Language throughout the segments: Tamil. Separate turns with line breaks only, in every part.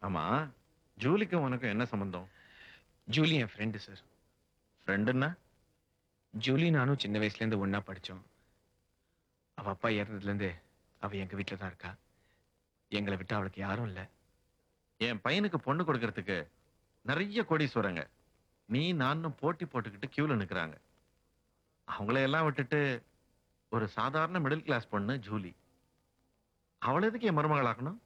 ஆமா ஜூலிக்கும் உனக்கும் என்ன சம்பந்தம்
ஜூலி என் ஃப்ரெண்டு சார்
ஃப்ரெண்டுன்னா
ஜூலி நானும் சின்ன வயசுலேருந்து ஒன்றா படித்தோம் அவள் அப்பா இறந்ததுலேருந்து அவள் எங்கள் வீட்டில் தான் இருக்கா எங்களை விட்டு அவளுக்கு யாரும் இல்லை
என் பையனுக்கு பொண்ணு கொடுக்கறதுக்கு நிறைய கோடீஸ்வரங்க நீ நானும் போட்டி போட்டுக்கிட்டு கியூல நிக்கிறாங்க அவங்களையெல்லாம் விட்டுட்டு ஒரு சாதாரண மிடில் கிளாஸ் பொண்ணு ஜூலி அவளை எதுக்கு என் மருமகளாக்கணும்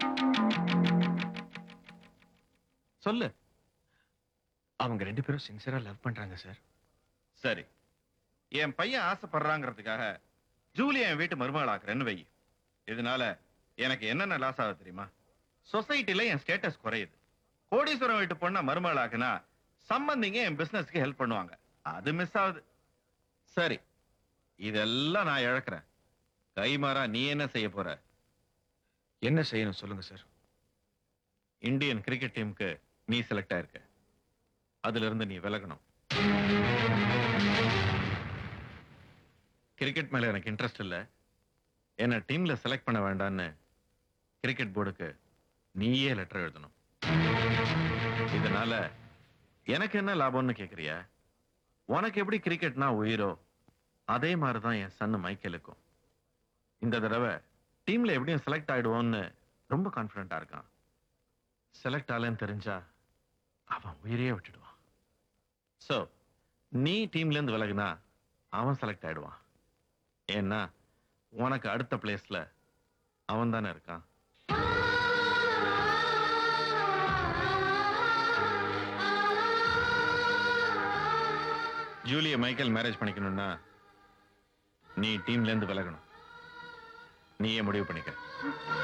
சொல்லு
அவங்க ரெண்டு பேரும் சின்சியராக லவ் பண்ணுறாங்க சார்
சரி என் பையன் ஆசைப்படுறாங்கிறதுக்காக ஜூலி என் வீட்டு மருமகளாக்குறேன்னு வை இதனால எனக்கு என்னென்ன லாஸ் ஆகுது தெரியுமா சொசைட்டில என் ஸ்டேட்டஸ் குறையுது கோடீஸ்வரம் வீட்டு பொண்ண மருமகளாக்குனா சம்பந்திங்க என் பிசினஸ்க்கு ஹெல்ப் பண்ணுவாங்க அது மிஸ் ஆகுது சரி இதெல்லாம் நான் இழக்கிறேன் கைமாறா நீ என்ன செய்ய போற
என்ன செய்யணும் சொல்லுங்கள் சார்
இந்தியன் கிரிக்கெட் டீமுக்கு நீ செலக்ட் ஆயிருக்க அதுல இருந்து நீ விலகணும் கிரிக்கெட் மேல எனக்கு இன்ட்ரெஸ்ட் இல்ல என்ன டீம்ல செலக்ட் பண்ண வேண்டாம்னு கிரிக்கெட் போர்டுக்கு நீயே லெட்டர் எழுதணும் இதனால எனக்கு என்ன லாபம்னு கேக்குறியா உனக்கு எப்படி கிரிக்கெட்னா உயிரோ அதே மாதிரி தான் என் சன்னு மைக்கேலுக்கும் இந்த தடவை டீம்ல எப்படியும் செலக்ட் ஆயிடுவோம்னு ரொம்ப கான்ஃபிடென்ட்டா இருக்கான் செலக்ட் ஆகலன்னு தெரிஞ்சா அவன் உயிரையே விட்டுடுவான் சோ நீ டீம்ல இருந்து விலகுனா அவன் செலக்ட் ஆயிடுவான் ஏன்னா உனக்கு அடுத்த பிளேஸ்ல அவன் தானே இருக்கான் ஜூலிய மைக்கேல் மேரேஜ் பண்ணிக்கணும்னா நீ டீம்ல இருந்து விலகணும் நீயே முடிவு பண்ணிக்க